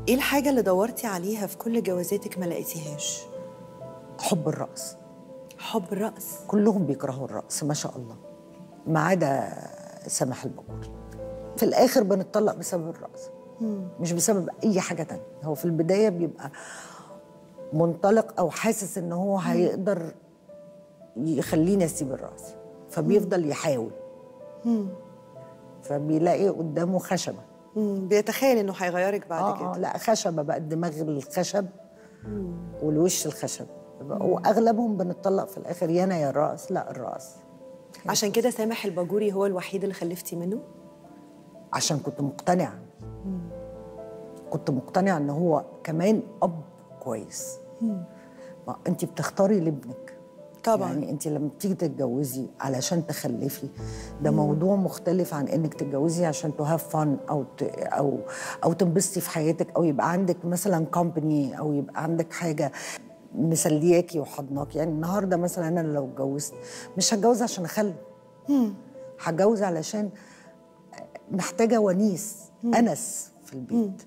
ايه الحاجه اللي دورتي عليها في كل جوازاتك ما لقيتيهاش حب الرقص حب الرقص كلهم بيكرهوا الرقص ما شاء الله ما عدا سامح البكوري في الاخر بنتطلق بسبب الرقص مش بسبب اي حاجه تانية هو في البدايه بيبقى منطلق او حاسس ان هو هيقدر يخليني اسيب الرقص فبيفضل يحاول فبيلاقي قدامه خشبه مم. بيتخيل انه هيغيرك بعد آه, كده اه لا خشبه بقى الدماغ الخشب والوش الخشب واغلبهم بنتطلق في الاخر يا انا يا الرقص لا الرقص عشان كده سامح الباجوري هو الوحيد اللي خلفتي منه عشان كنت مقتنعه كنت مقتنعه ان هو كمان اب كويس ما انت بتختاري لابنك طبعاً. يعني انت لما بتيجي تتجوزي علشان تخلفي ده موضوع مختلف عن انك تتجوزي عشان تو هاف فن او ت... او او تنبسطي في حياتك او يبقى عندك مثلا كومباني او يبقى عندك حاجه مسلياكي وحضناكي يعني النهارده مثلا انا لو اتجوزت مش هتجوز عشان اخلف هتجوز علشان محتاجه ونيس انس في البيت